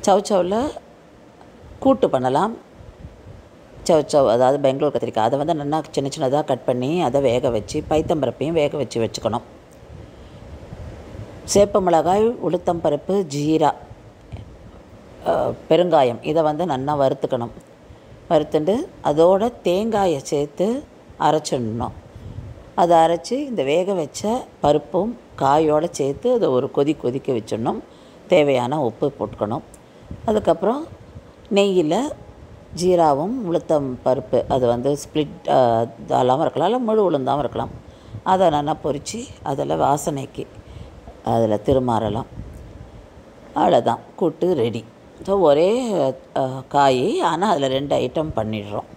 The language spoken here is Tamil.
சவுச்சவில் கூட்டு பண்ணலாம் சவுச்சவ் அதாவது பெங்களூர் கத்திரிக்காய் அதை வந்து நல்லா சின்ன சின்னதாக கட் பண்ணி அதை வேக வச்சு பைத்தம்பருப்பையும் வேக வச்சு வச்சுக்கணும் சேப்ப மிளகாய் உளுத்தம் பருப்பு ஜீரா அஹ், பெருங்காயம் இதை வந்து நல்லா வறுத்துக்கணும் வறுத்துண்டு அதோட தேங்காயை சேர்த்து அரைச்சிடணும் அதை அரைச்சி இந்த வேக வச்ச பருப்பும் காயோடு சேர்த்து அதை ஒரு கொதி கொதிக்க வச்சிடணும் தேவையான உப்பு போட்டுக்கணும் அதுக்கப்புறம் நெய்யில் ஜீராவும் உளுத்தம் பருப்பு அது வந்து ஸ்ப்ளிட் தாளாகவும் இருக்கலாம் இல்லை முழு உளுந்தாகவும் இருக்கலாம் அதை நல்லா பொரித்து அதில் வாசனைக்கு அதில் திருமாறலாம் அவ்வளோதான் கூட்டு ரெடி ஸோ ஒரே அஹ், காய் ஆனால் அதில் ரெண்டு ஐட்டம் பண்ணிடுறோம்